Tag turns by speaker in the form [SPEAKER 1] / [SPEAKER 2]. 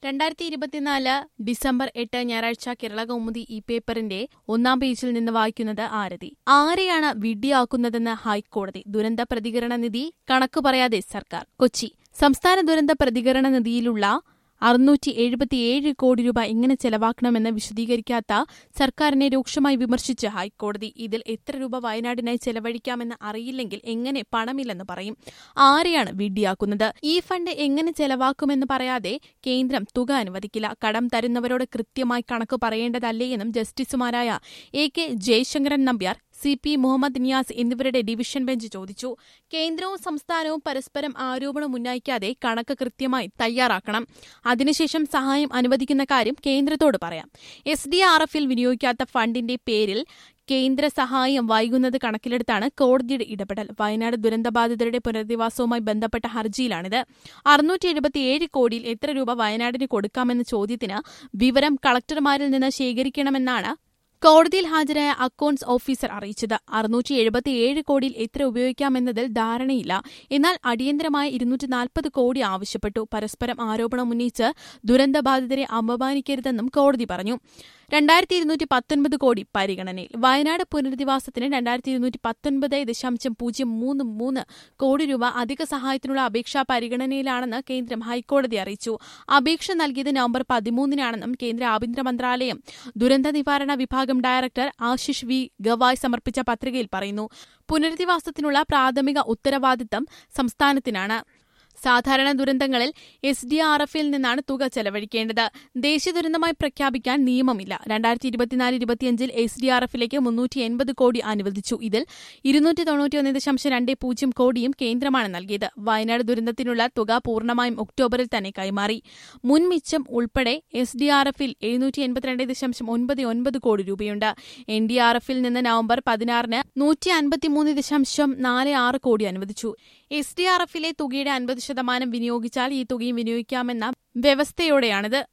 [SPEAKER 1] രണ്ടായിരത്തി ഇരുപത്തിനാല് ഡിസംബർ എട്ട് ഞായറാഴ്ച കേരള കൗമുദി ഈ പേപ്പറിന്റെ ഒന്നാം പേജിൽ നിന്ന് വായിക്കുന്നത് ആരതി ആരെയാണ് വിഡ്ഢിയാക്കുന്നതെന്ന് ഹൈക്കോടതി ദുരന്ത പ്രതികരണ നിധി കണക്ക് പറയാതെ സർക്കാർ കൊച്ചി സംസ്ഥാന ദുരന്ത പ്രതികരണ നിധിയിലുള്ള അറുന്നൂറ്റി എഴുപത്തിയേഴ് കോടി രൂപ എങ്ങനെ ചെലവാക്കണമെന്ന് വിശദീകരിക്കാത്ത സർക്കാരിനെ രൂക്ഷമായി വിമർശിച്ച് ഹൈക്കോടതി ഇതിൽ എത്ര രൂപ വയനാടിനായി ചെലവഴിക്കാമെന്ന് അറിയില്ലെങ്കിൽ എങ്ങനെ പണമില്ലെന്ന് പറയും ആരെയാണ് വിഡ്ഢിയാക്കുന്നത് ഈ ഫണ്ട് എങ്ങനെ ചെലവാക്കുമെന്ന് പറയാതെ കേന്ദ്രം തുക അനുവദിക്കില്ല കടം തരുന്നവരോട് കൃത്യമായി കണക്ക് പറയേണ്ടതല്ലേ എന്നും ജസ്റ്റിസുമാരായ A K Jayasankaran Nambiar C P Muhammad Niyas എന്നിവരുടെ ഡിവിഷൻ ബെഞ്ച് ചോദിച്ചു കേന്ദ്രവും സംസ്ഥാനവും പരസ്പരം ആരോപണം ഉന്നയിക്കാതെ കണക്ക് കൃത്യമായി തയ്യാറാക്കണം അതിനുശേഷം സഹായം അനുവദിക്കുന്ന കാര്യം കേന്ദ്രത്തോട് പറയാം എസ് ഡി ആർ എഫിൽ വിനിയോഗിക്കാത്ത ഫണ്ടിന്റെ പേരിൽ കേന്ദ്ര സഹായം വൈകുന്നത് കണക്കിലെടുത്താണ് കോടതിയുടെ ഇടപെടൽ വയനാട് ദുരന്തബാധിതരുടെ പുനരധിവാസവുമായി ബന്ധപ്പെട്ട ഹർജിയിലാണിത് അറുന്നൂറ്റി എഴുപത്തിയേഴ് കോടിയിൽ എത്ര രൂപ വയനാടിന് കൊടുക്കാമെന്ന ചോദ്യത്തിന് വിവരം കളക്ടർമാരിൽ നിന്ന് ശേഖരിക്കണമെന്നാണ് കോടതിയിൽ ഹാജരായ അക്കൌണ്ട്സ് ഓഫീസർ അറിയിച്ചത് അറുന്നൂറ്റി എഴുപത്തിയേഴ് കോടിയിൽ എത്ര ഉപയോഗിക്കാമെന്നതിൽ ധാരണയില്ല എന്നാൽ അടിയന്തരമായ ഇരുന്നൂറ്റി നാൽപ്പത് കോടി ആവശ്യപ്പെട്ടു പരസ്പരം ആരോപണം ഉന്നയിച്ച് ദുരന്തബാധിതരെ അപമാനിക്കരുതെന്നും കോടതി പറഞ്ഞു രണ്ടായിരത്തി ഇരുന്നൂറ്റി പത്തൊൻപത് കോടി പരിഗണനയിൽ വയനാട് പുനരധിവാസത്തിന് രണ്ടായിരത്തി ഇരുന്നൂറ്റി പത്തൊൻപത് ദശാംശം പൂജ്യം മൂന്ന് മൂന്ന് കോടി രൂപ അധിക സഹായത്തിനുള്ള അപേക്ഷ പരിഗണനയിലാണെന്ന് കേന്ദ്രം ഹൈക്കോടതി അറിയിച്ചു അപേക്ഷ നൽകിയത് നവംബർ പതിമൂന്നിനാണെന്നും കേന്ദ്ര ആഭ്യന്തര മന്ത്രാലയം ദുരന്ത നിവാരണ വിഭാഗം ഡയറക്ടർ ആശിഷ് വി ഗവായ് സമർപ്പിച്ച പത്രികയിൽ പറയുന്നു പുനരധിവാസത്തിനുള്ള പ്രാഥമിക ഉത്തരവാദിത്തം സംസ്ഥാനത്തിനാണ് സാധാരണ ദുരന്തങ്ങളിൽ എസ് ഡി ആർ എഫിൽ നിന്നാണ് തുക ചെലവഴിക്കേണ്ടത് ദേശീയ ദുരന്തമായി പ്രഖ്യാപിക്കാൻ നിയമമില്ല രണ്ടായിരത്തി ഇരുപത്തിനാല് ഇരുപത്തിയഞ്ചിൽ എസ് ഡി ആർ എഫിലേക്ക് മുന്നൂറ്റി എൺപത് കോടി അനുവദിച്ചു ഇതിൽ ഇരുന്നൂറ്റി തൊണ്ണൂറ്റിയൊന്ന് ദശാംശം രണ്ട് പൂജ്യം കോടിയും കേന്ദ്രമാണ് നൽകിയത് വയനാട് ദുരന്തത്തിനുള്ള തുക പൂർണ്ണമായും ഒക്ടോബറിൽ തന്നെ കൈമാറി മുൻ മിച്ചം ഉൾപ്പെടെ എസ് ഡി ആർ എഫിൽ എഴുന്നൂറ്റി എൺപത്തിരണ്ട് ദശാംശം ഒൻപത് ഒൻപത് കോടി രൂപയുണ്ട് എൻ ഡി ആർ എഫിൽ നിന്ന് നവംബർ പതിനാറിന് നൂറ്റി അൻപത്തിമൂന്ന് ദശാംശം നാല് ആറ് കോടി അനുവദിച്ചു എസ് ഡി ആർ എഫിലെ തുകയുടെ അൻപത് ശതമാനം വിനിയോഗിച്ചാൽ ഈ തുകയും വിനിയോഗിക്കാമെന്ന വ്യവസ്ഥയോടെയാണിത്